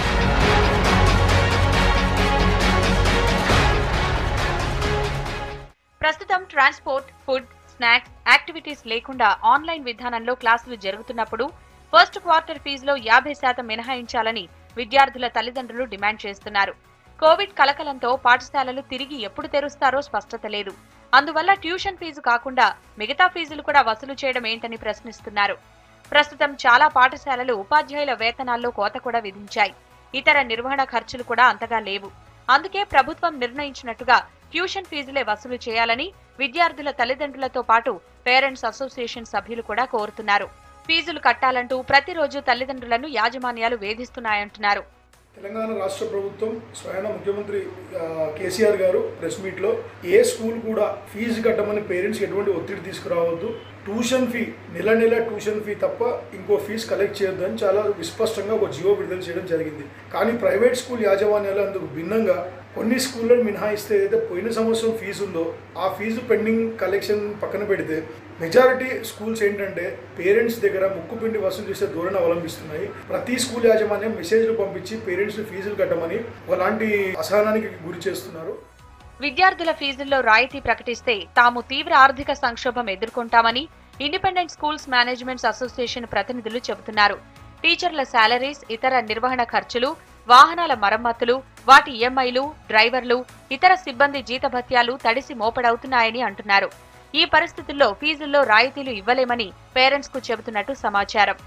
S9: ప్రస్తుతం ట్రాన్స్పోర్ట్ ఫుడ్ స్నాక్స్ యాక్టివిటీస్ లేకుండా ఆన్లైన్ విధానంలో క్లాసులు జరుగుతున్నప్పుడు ఫస్ట్ క్వార్టర్ ఫీజులో యాభై శాతం మినహాయించాలని విద్యార్థుల తల్లిదండ్రులు డిమాండ్ చేస్తున్నారు కోవిడ్ కలకలంతో పాఠశాలలు తిరిగి ఎప్పుడు తెరుస్తారో స్పష్టత లేదు అందువల్ల ట్యూషన్ ఫీజు కాకుండా మిగతా ఫీజులు కూడా వసూలు చేయడం ఏంటని ప్రశ్నిస్తున్నారు ప్రస్తుతం చాలా పాఠశాలలు ఉపాధ్యాయుల వేతనాల్లో కోత కూడా విధించాయి ఇతర నిర్వహణ ఖర్చులు కూడా అంతగా లేవు అందుకే ప్రభుత్వం నిర్ణయించినట్టుగా ట్యూషన్ ఫీజులే వసూలు చేయాలని విద్యార్థుల తల్లిదండ్రులతో పాటు పేరెంట్స్ అసోసియేషన్ సభ్యులు కూడా కోరుతున్నారు ఫీజులు కట్టాలంటూ ప్రతిరోజు తల్లిదండ్రులను యాజమాన్యాలు వేధిస్తున్నాయంటున్నారు
S10: తెలంగాణ రాష్ట్ర ప్రభుత్వం స్వయాన ముఖ్యమంత్రి ఆ, కేసీఆర్ గారు ప్రెస్ మీట్లో ఏ స్కూల్ కూడా ఫీజు కట్టమని పేరెంట్స్కి ఎటువంటి ఒత్తిడి తీసుకురావద్దు ట్యూషన్ ఫీ నెల నెల ట్యూషన్ ఫీ తప్ప ఇంకో ఫీజు కలెక్ట్ చేయొద్దు అని చాలా విస్పష్టంగా ఒక జియో విడుదల చేయడం జరిగింది కానీ ప్రైవేట్ స్కూల్ యాజమాన్యాలు అందుకు భిన్నంగా కొన్ని స్కూళ్ళను మినహాయిస్తే ఏదైతే పోయిన సంవత్సరం ఫీజు ఉందో ఆ ఫీజు పెండింగ్ కలెక్షన్ పక్కన పెడితే మెజారిటీ స్కూల్స్ ఏంటంటే పేరెంట్స్ దగ్గర ముక్కుపిండి వసూలు చేసే ధోరణి అవలంబిస్తున్నాయి ప్రతి స్కూల్ యాజమాన్యం మెసేజ్లు పంపించి పేరెంట్స్ ఫీజులు కట్టమని ఒకలాంటి అసహనానికి గురి చేస్తున్నారు
S9: విద్యార్థుల ఫీజుల్లో రాయితీ ప్రకటిస్తే తాము తీవ్ర ఆర్థిక సంక్షోభం ఎదుర్కొంటామని ఇండిపెండెంట్ స్కూల్స్ మేనేజ్మెంట్స్ అసోసియేషన్ ప్రతినిధులు చెబుతున్నారు టీచర్ల శాలరీస్ ఇతర నిర్వహణ ఖర్చులు వాహనాల మరమ్మతులు వాటి ఈఎంఐలు డ్రైవర్లు ఇతర సిబ్బంది జీతభత్యాలు తడిసి మోపడవుతున్నాయని అంటున్నారు ఈ పరిస్థితుల్లో ఫీజుల్లో రాయితీలు ఇవ్వలేమని పేరెంట్స్ కు చెబుతున్నట్టు సమాచారం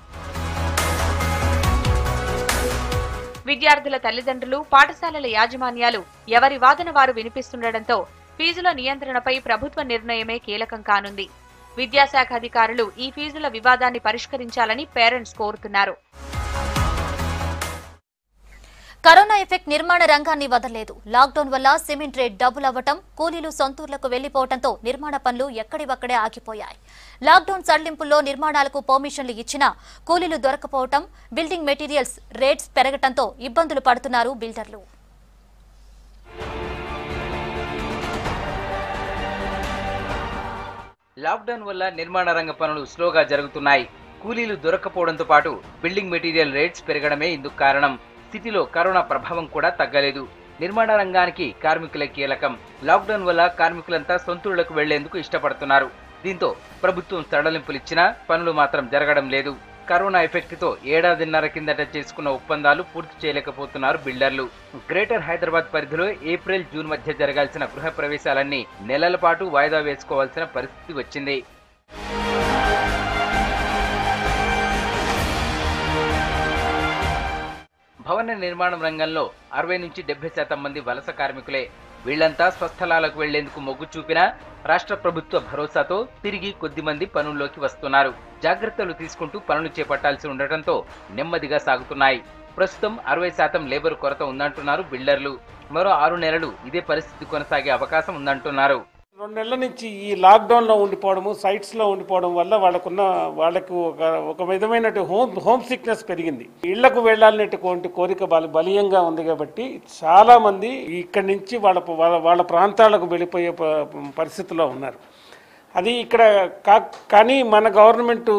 S9: విద్యార్థుల తల్లిదండ్రులు పాఠశాలల యాజమాన్యాలు ఎవరి వాదన వారు వినిపిస్తుండటంతో ఫీజుల నియంత్రణపై ప్రభుత్వ నిర్ణయమే కీలకం కానుంది విద్యాశాఖ అధికారులు ఈ ఫీజుల వివాదాన్ని పరిష్కరించాలని పేరెంట్స్ కోరుతున్నారు
S1: కరోనా ఎఫెక్ట్ నిర్మాణ రంగాన్ని వదలలేదు లాక్డౌన్ వల్ల సిమెంట్ రేట్ డబుల్ అవ్వటం కూలీలు సొంతూర్లకు వెళ్లిపోవడంతో నిర్మాణ పనులు ఎక్కడివక్కడే ఆగిపోయాయి లాక్డౌన్ సడలింపుల్లో నిర్మాణాలకు పర్మిషన్లు ఇచ్చినా కూలీలు దొరకపోవటం బిల్డింగ్ మెటీరియల్స్ రేట్స్ పెరగటంతో ఇబ్బందులు పడుతున్నారు బిల్డర్లు
S11: లాక్డౌన్ వల్ల నిర్మాణ రంగ పనులు స్లోగా జరుగుతున్నాయి కూలీలు దొరక్కపోవడంతో పాటు బిల్డింగ్ మెటీరియల్ రేట్స్ పెరగడమే ఇందుకు కారణం సిటీలో కరోనా ప్రభావం కూడా తగ్గలేదు నిర్మాణ రంగానికి కార్మికులే కీలకం లాక్డౌన్ వల్ల కార్మికులంతా సొంతూళ్లకు వెళ్లేందుకు ఇష్టపడుతున్నారు దీంతో ప్రభుత్వం సడలింపులిచ్చినా పనులు మాత్రం జరగడం లేదు కరోనా ఎఫెక్ట్ తో ఏడాదిన్నర కిందట చేసుకున్న ఒప్పందాలు పూర్తి చేయలేకపోతున్నారు బిల్డర్లు గ్రేటర్ హైదరాబాద్ పరిధిలో ఏప్రిల్ జూన్ మధ్య జరగాల్సిన గృహ ప్రవేశాలన్నీ నెలల పాటు వాయిదా వేసుకోవాల్సిన పరిస్థితి వచ్చింది భవన నిర్మాణం రంగంలో అరవై నుంచి డెబ్బై శాతం మంది వలస కార్మికులే వీళ్లంతా స్వస్థలాలకు వెళ్లేందుకు మొగ్గు చూపినా రాష్ట్ర ప్రభుత్వ భరోసాతో తిరిగి కొద్ది మంది పనుల్లోకి వస్తున్నారు జాగ్రత్తలు తీసుకుంటూ పనులు చేపట్టాల్సి ఉండటంతో నెమ్మదిగా సాగుతున్నాయి ప్రస్తుతం అరవై శాతం లేబర్ కొరత ఉందంటున్నారు బిల్డర్లు మరో ఆరు నెలలు ఇదే పరిస్థితి కొనసాగే అవకాశం ఉందంటున్నారు
S12: రెండు నెలల నుంచి ఈ లాక్డౌన్లో ఉండిపోవడము సైట్స్లో ఉండిపోవడం వల్ల వాళ్ళకున్న వాళ్ళకు ఒక ఒక విధమైన హోమ్ హోమ్ సిక్నెస్ పెరిగింది ఇళ్లకు వెళ్ళాలనేటువంటి కోరిక బల బలీయంగా ఉంది కాబట్టి చాలా మంది ఇక్కడి నుంచి వాళ్ళ వాళ్ళ వాళ్ళ ప్రాంతాలకు వెళ్ళిపోయే ప- పరిస్థితిలో ఉన్నారు అది ఇక్కడ కా కానీ మన గవర్నమెంటు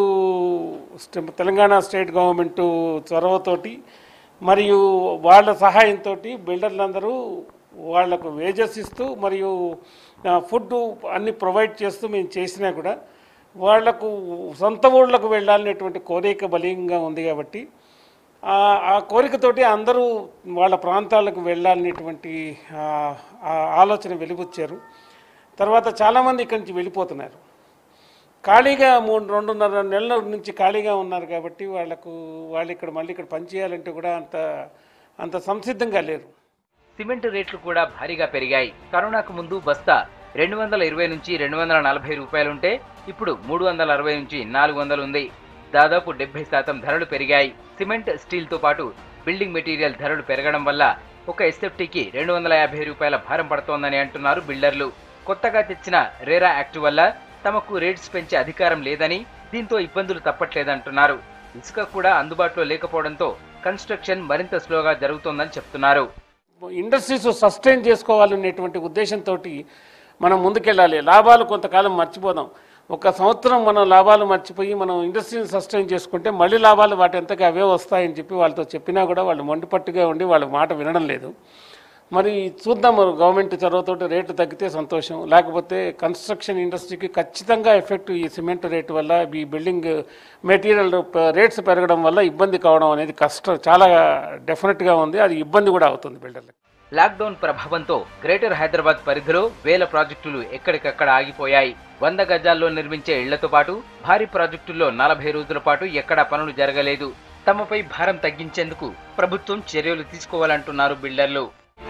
S12: స్ట- తెలంగాణ స్టేట్ గవర్నమెంటు చొరవతోటి మరియు వాళ్ళ సహాయంతో బిల్డర్లందరూ వాళ్లకు వేజెస్ ఇస్తూ మరియు ఆ, ఫుడ్ అన్ని ప్రొవైడ్ చేస్తూ మేము చేసినా కూడా వాళ్లకు సొంత ఊళ్ళకు వెళ్ళాలనేటువంటి కోరిక బలీయంగా ఉంది కాబట్టి ఆ ఆ కోరికతోటి అందరూ వాళ్ళ ప్రాంతాలకు వెళ్ళాలనేటువంటి ఆ, ఆ ఆలోచన వెలిబుచ్చారు తర్వాత చాలామంది ఇక్కడి నుంచి వెళ్ళిపోతున్నారు ఖాళీగా మూడు రెండున్నర నెలల నుంచి ఖాళీగా ఉన్నారు కాబట్టి వాళ్ళకు వాళ్ళు ఇక్కడ మళ్ళీ ఇక్కడ పనిచేయాలంటే కూడా అంత అంత సంసిద్ధంగా లేరు
S11: సిమెంట్ రేట్లు కూడా భారీగా పెరిగాయి కరోనాకు ముందు బస్తా రెండు వందల ఇరవై నుంచి రెండు వందల నలభై రూపాయలుంటే ఇప్పుడు మూడు వందల అరవై నుంచి నాలుగు వందలు ఉంది దాదాపు డెబ్బై శాతం ధరలు పెరిగాయి సిమెంట్ స్టీల్తో పాటు బిల్డింగ్ మెటీరియల్ ధరలు పెరగడం వల్ల ఒక ఎస్ఎఫ్టీకి రెండు వందల యాభై రూపాయల భారం పడుతోందని అంటున్నారు బిల్డర్లు కొత్తగా తెచ్చిన రేరా యాక్ట్ వల్ల తమకు రేట్స్ పెంచే అధికారం లేదని దీంతో ఇబ్బందులు తప్పట్లేదంటున్నారు ఇసుక కూడా అందుబాటులో లేకపోవడంతో కన్స్ట్రక్షన్ మరింత స్లోగా జరుగుతోందని చెప్తున్నారు
S12: ఇండస్ట్రీస్ సస్టైన్ చేసుకోవాలనేటువంటి ఉద్దేశంతో మనం ముందుకెళ్ళాలి లాభాలు కొంతకాలం మర్చిపోదాం ఒక సంవత్సరం మనం లాభాలు మర్చిపోయి మనం ఇండస్ట్రీని సస్టైన్ చేసుకుంటే మళ్ళీ లాభాలు వాటి ఎంతగా అవే వస్తాయని చెప్పి వాళ్ళతో చెప్పినా కూడా వాళ్ళు మొండిపట్టుగా ఉండి వాళ్ళ మాట వినడం లేదు మరి చూద్దాం మరి గవర్నమెంట్ చొరవతోటి రేటు తగ్గితే సంతోషం లేకపోతే కన్స్ట్రక్షన్ ఇండస్ట్రీకి ఖచ్చితంగా ఎఫెక్ట్ ఈ సిమెంట్ రేటు వల్ల ఈ బిల్డింగ్ మెటీరియల్ రేట్స్ పెరగడం వల్ల ఇబ్బంది కావడం అనేది కష్టం చాలా డెఫినెట్గా ఉంది అది ఇబ్బంది కూడా అవుతుంది బిల్డర్లకు
S11: లాక్డౌన్ ప్రభావంతో గ్రేటర్ హైదరాబాద్ పరిధిలో వేల ప్రాజెక్టులు ఎక్కడికక్కడ ఆగిపోయాయి వంద గజాల్లో నిర్మించే ఇళ్లతో పాటు భారీ ప్రాజెక్టుల్లో నలభై రోజుల పాటు ఎక్కడా పనులు జరగలేదు తమపై భారం తగ్గించేందుకు ప్రభుత్వం చర్యలు తీసుకోవాలంటున్నారు బిల్డర్లు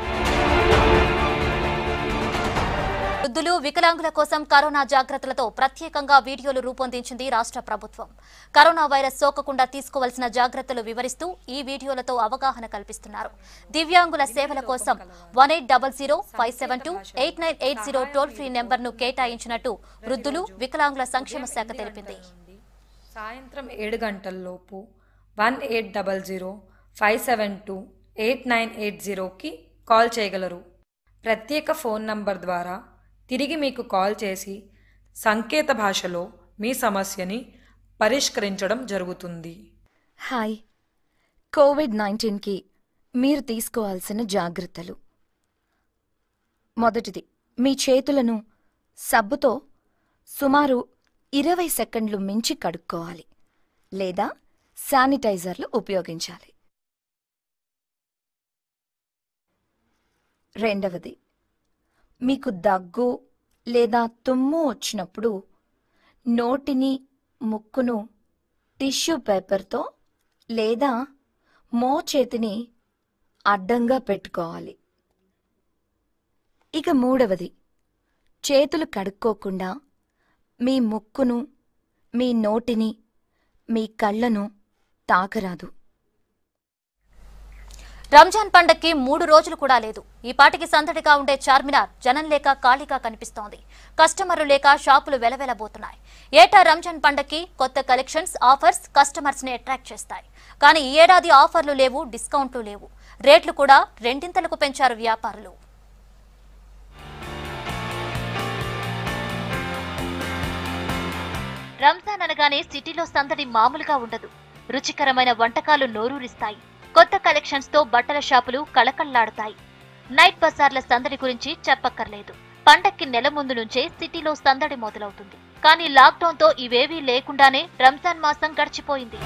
S1: వృద్ధులు వికలాంగుల కోసం కరోనా జాగ్రత్తలతో ప్రత్యేకంగా వీడియోలు రూపొందించింది రాష్ట్ర ప్రభుత్వం కరోనా వైరస్ సోకకుండా తీసుకోవాల్సిన జాగ్రత్తలు వివరిస్తూ ఈ వీడియోలతో అవగాహన కల్పిస్తున్నారు దివ్యాంగుల సేవల కోసం one eight double zero five seven two eight nine eight zero toll free నెంబర్ను కేటాయించినట్టు వృద్ధులు వికలాంగుల సంక్షేమ శాఖ తెలిపింది
S13: సాయంత్రం ఏడు గంటల్లోపు one eight double zero five seven two eight nine eight జీరోకి కాల్ చేయగలరు ప్రత్యేక ఫోన్ నంబర్ ద్వారా తిరిగి మీకు కాల్ చేసి సంకేత భాషలో మీ సమస్యని పరిష్కరించడం జరుగుతుంది
S14: హాయ్ కోవిడ్ నైన్టీన్కి మీరు తీసుకోవాల్సిన జాగ్రత్తలు మొదటిది మీ చేతులను సబ్బుతో సుమారు ఇరవై సెకండ్లు మించి కడుక్కోవాలి లేదా శానిటైజర్లు ఉపయోగించాలి రెండవది మీకు దగ్గు లేదా తుమ్ము వచ్చినప్పుడు నోటిని ముక్కును టిష్యూ పేపర్తో లేదా మోచేతిని అడ్డంగా పెట్టుకోవాలి ఇక మూడవది చేతులు కడుక్కోకుండా మీ ముక్కును మీ నోటిని మీ కళ్ళను తాకరాదు
S1: రంజాన్ పండక్కి మూడు రోజులు కూడా లేదు ఈ పాటికి సందడిగా ఉండే చార్మినార్ జనం లేక ఖాళీగా కనిపిస్తోంది కస్టమర్లు లేక షాపులు వెలవెలబోతున్నాయి ఏటా రంజాన్ పండక్కి కొత్త కలెక్షన్స్ ఆఫర్స్ కస్టమర్స్ ని అట్రాక్ట్ చేస్తాయి కానీ ఈ ఏడాది ఆఫర్లు లేవు డిస్కౌంట్లు లేవు రేట్లు కూడా రెండింతలకు పెంచారు వ్యాపారులు రంజాన్ అనగానే సిటీలో సందడి మామూలుగా ఉండదు రుచికరమైన వంటకాలు నోరూరిస్తాయి కొత్త కలెక్షన్స్ తో బట్టల షాపులు కళకళ్లాడుతాయి నైట్ బజార్ల సందడి గురించి చెప్పక్కర్లేదు పండక్కి నెల ముందు నుంచే సిటీలో సందడి మొదలవుతుంది కానీ లాక్డౌన్ తో ఇవేవీ లేకుండానే రంజాన్ మాసం గడిచిపోయింది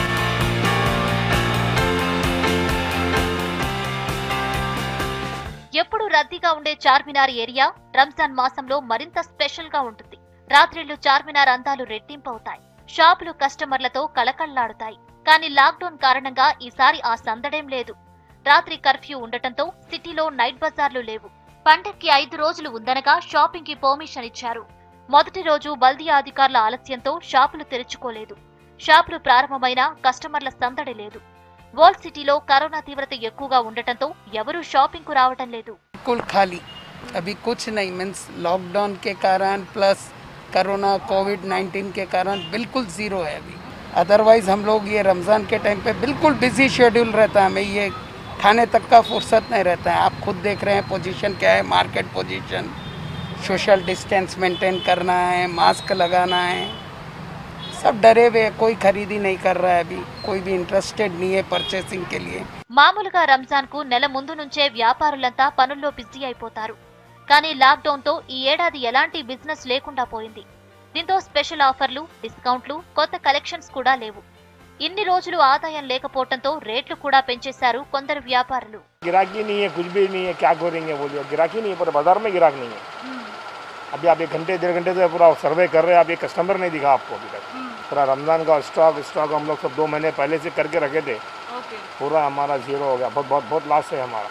S1: ఎప్పుడు రద్దీగా ఉండే చార్మినార్ ఏరియా రంజాన్ మాసంలో మరింత స్పెషల్ గా ఉంటుంది రాత్రిళ్లు చార్మినార్ అందాలు రెట్టింపవుతాయి షాపులు కస్టమర్లతో కళకళ్లాడుతాయి కానీ లాక్డౌన్ కారణంగా ఈసారి ఆ సందడేం లేదు రాత్రి కర్ఫ్యూ ఉండటంతో సిటీలో నైట్ బజార్లు లేవు పండక్కి ఐదు రోజులు ఉందనగా షాపింగ్ కి పర్మిషన్ ఇచ్చారు మొదటి రోజు బల్దియా అధికారుల ఆలస్యంతో షాపులు తెరుచుకోలేదు షాపులు ప్రారంభమైన కస్టమర్ల సందడి లేదు వరల్డ్ సిటీలో కరోనా తీవ్రత ఎక్కువగా ఉండటంతో ఎవరూ షాపింగ్ కు రావటం లేదు
S15: बिल्कुल खाली अभी कुछ नहीं मीन्स लॉकडाउन के कारण प्लस कोरोना कोविड 19 के कारण बिल्कुल ज़ीरो है अभी अदरवाइज़ हम लोग ये रमज़ान के टाइम पे बिल्कुल बिजी शेड्यूल रहता है हमें ये खाने तक का फुर्सत नहीं रहता है आप खुद देख रहे हैं पोजीशन क्या है market position social distance maintain करना है मास्क लगाना है सब डरे हुए हैं कोई खरीदी नहीं कर रहा है अभी कोई भी इंटरेस्टेड नहीं है परचेसिंग के लिए
S1: మామూలుగా రంజాన్ కు నెల ముందు నుంచే వ్యాపారులంతా పనుల్లో బిజీ అయిపోతారు కానీ లాక్డౌన్ తో ఈ ఏడాది ఎలాంటి బిజినెస్ లేకుండా పోయింది దీంతో స్పెషల్ ఆఫర్లు డిస్కౌంట్లు కొత్త కలెక్షన్స్ కూడా లేవు ఇన్ని రోజులు ఆదాయం లేకపోవడంతో రేట్లు కూడా పెంచేశారు కొందరు వ్యాపారులు
S16: गिराकी नहीं है कुछ भी नहीं है क्या करेंगे बोलिए गिराकी नहीं है पूरे बाजार में गिराक नहीं है अभी आप एक घंटे डेढ़ घंटे से पूरा सर्वे कर रहे हैं आप एक कस्टमर नहीं दिखा आपको अभी तक पूरा रमजान का स्टॉक स्टॉक हम लोग सब दो महीने पहले से करके रखे थे पूरा हमारा जीरो हो गया बहुत बहुत बहुत लॉस है हमारा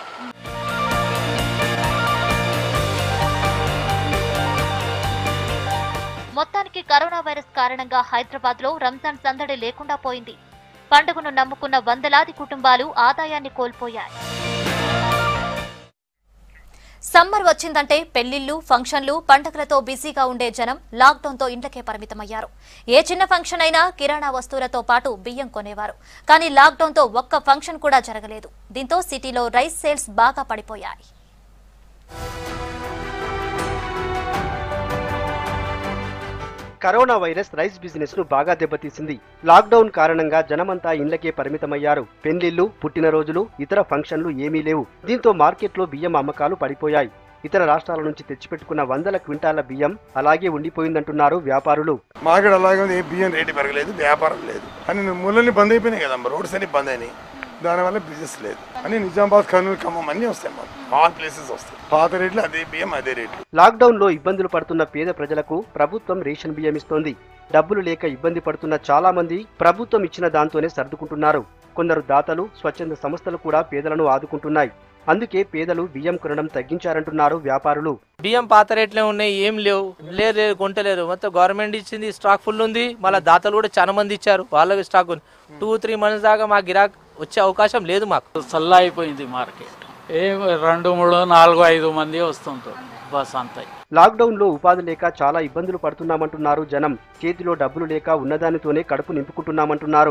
S1: మొత్తానికి కరోనా వైరస్ కారణంగా హైదరాబాద్ లో రంజాన్ సందడి లేకుండా పోయింది పండుగను నమ్ముకున్న వందలాది కుటుంబాలు ఆదాయాన్ని కోల్పోయాయి సమ్మర్ వచ్చిందంటే పెళ్లిళ్లు ఫంక్షన్లు పండుగలతో బిజీగా ఉండే జనం లాక్డౌన్ తో ఇంట్లకే పరిమితమయ్యారు ఏ చిన్న ఫంక్షన్ అయినా కిరాణా వస్తువులతో పాటు బియ్యం కొనేవారు కానీ లాక్డౌన్ తో ఒక్క ఫంక్షన్ కూడా జరగలేదు దీంతో సిటీలో రైస్ సేల్స్ బాగా పడిపోయాయి
S17: కరోనా వైరస్ రైస్ బిజినెస్ ను బాగా దెబ్బతీసింది లాక్డౌన్ కారణంగా జనమంతా ఇండ్లకే పరిమితమయ్యారు పెళ్లిళ్లు పుట్టినరోజులు ఇతర ఫంక్షన్లు ఏమీ లేవు దీంతో మార్కెట్లో బియ్యం అమ్మకాలు పడిపోయాయి ఇతర రాష్ట్రాల నుంచి తెచ్చిపెట్టుకున్న వందల క్వింటాల బియ్యం అలాగే ఉండిపోయిందంటున్నారు వ్యాపారులు
S18: మార్కెట్ అలాగే ఉంది ఏ బియ్యం రేటు పెరగలేదు వ్యాపారం లేదు అని మూలన్నీ బంద్ అయిపోయినాయి కదమ్మా రోడ్స్ అన్ని బంద్ అయినాయి దానివల్ల బిజినెస్ లేదు అని నిజామాబాద్ కర్నూలు ఖమ్మం అన్నీ వస్తాయి మాకు ఆల్ ప్లేసెస్ వస్తాయి పాత రేట్లు అదే బియ్యం అదే రేట్లు
S17: లాక్డౌన్ లో ఇబ్బందులు పడుతున్న పేద ప్రజలకు ప్రభుత్వం రేషన్ బియ్యం ఇస్తోంది డబ్బులు లేక ఇబ్బంది పడుతున్న చాలా మంది ప్రభుత్వం ఇచ్చిన దాంతోనే సర్దుకుంటున్నారు కొందరు దాతలు స్వచ్ఛంద సంస్థలు కూడా పేదలను ఆదుకుంటున్నాయి అందుకే పేదలు బియ్యం కొనడం తగ్గించారంటున్నారు వ్యాపారులు
S19: బియ్యం పాత రేట్లే ఉన్నాయి ఏం లేవు లేరు లేరు కొంటలేరు మొత్తం గవర్నమెంట్ ఇచ్చింది స్టాక్ ఫుల్ ఉంది మళ్ళీ దాతలు కూడా చాలా మంది ఇచ్చారు వాళ్ళకి స్టాక్ ఉంది టూ త్రీ మంత్స్ దాకా మా గిరాక్ వచ్చే అవకాశం లేదు మాకు
S20: చల్లా అయిపోయింది మార్కెట్ ఏ రెండు మూడు నాలుగు ఐదు మంది వస్తుంటారు బస్ అంతా
S17: లాక్డౌన్ లో ఉపాధి లేక చాలా ఇబ్బందులు పడుతున్నామంటున్నారు జనం చేతిలో డబ్బులు లేక ఉన్నదానితోనే కడుపు నింపుకుంటున్నామంటున్నారు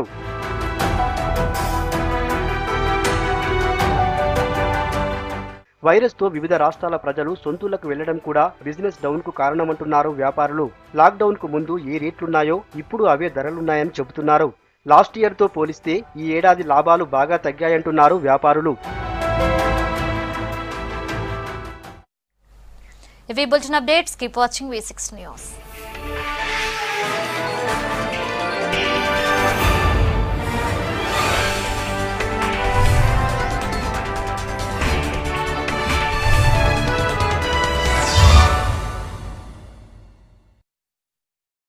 S17: వైరస్ తో వివిధ రాష్ట్రాల ప్రజలు సొంతూళ్లకు వెళ్లడం కూడా బిజినెస్ డౌన్ కు కారణమంటున్నారు వ్యాపారులు లాక్డౌన్ కు ముందు ఏ రేట్లున్నాయో ఇప్పుడు అవే ధరలున్నాయని చెబుతున్నారు లాస్ట్ ఇయర్ తో పోలిస్తే ఈ ఏడాది లాభాలు బాగా తగ్గాయంటున్నారు వ్యాపారులు
S1: ఇవి bulletin updates keep watching V six news